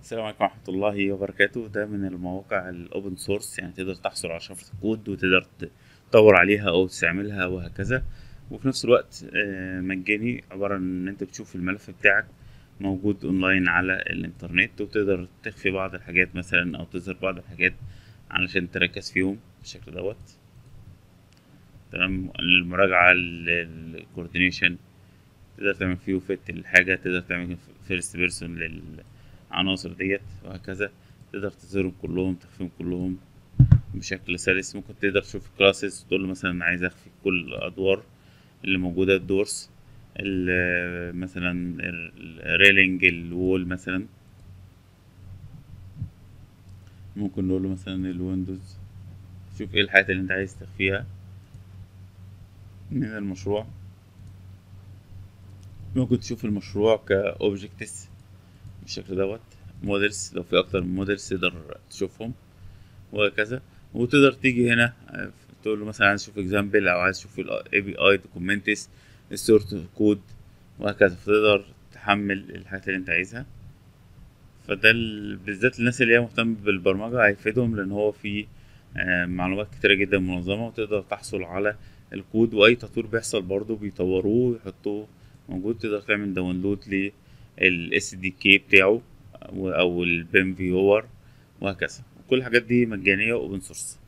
السلام عليكم ورحمة الله وبركاته ده من المواقع الأوبن سورس يعني تقدر تحصل على شفرة كود وتقدر تطور عليها أو تستعملها وهكذا وفي نفس الوقت آه، مجاني عبارة عن إن أنت بتشوف الملف بتاعك موجود أونلاين على الإنترنت وتقدر تخفي بعض الحاجات مثلا أو تظهر بعض الحاجات علشان تركز فيهم بالشكل دوت تمام المراجعة الكوردينيشن تقدر تعمل فيه فيت الحاجة تقدر تعمل فيرست بيرسون للعناصر ديت وهكذا تقدر تظهرهم كلهم تخفيهم كلهم بشكل سلس ممكن تقدر تشوف كلاسز تقول له مثلا أنا عايز اخفي كل الادوار اللي موجودة الدورس ال- مثلا الريلينج الوول مثلا ممكن نقول له مثلا الويندوز شوف ايه الحاجات اللي انت عايز تخفيها من المشروع ممكن تشوف المشروع كاوبجكتس بالشكل دوت موديلز لو في اكتر من موديلز تقدر تشوفهم وهكذا وتقدر تيجي هنا آه، تقول له مثلا عايز اشوف اكزامبل او عايز تشوف الاي بي اي دوكيومنتس السورت كود وهكذا فتقدر تحمل الحاجات اللي انت عايزها فده ال- بالذات الناس اللي هي مهتمة بالبرمجة هيفيدهم لأن هو فيه آه، معلومات كتيرة جدا منظمة وتقدر تحصل على الكود وأي تطوير بيحصل برضه بيطوروه ويحطوه موجود تقدر تعمل داونلود لل SDK بتاعه أو- أو البيم فيور وهكذا كل الحاجات دي مجانية وأوبن سورس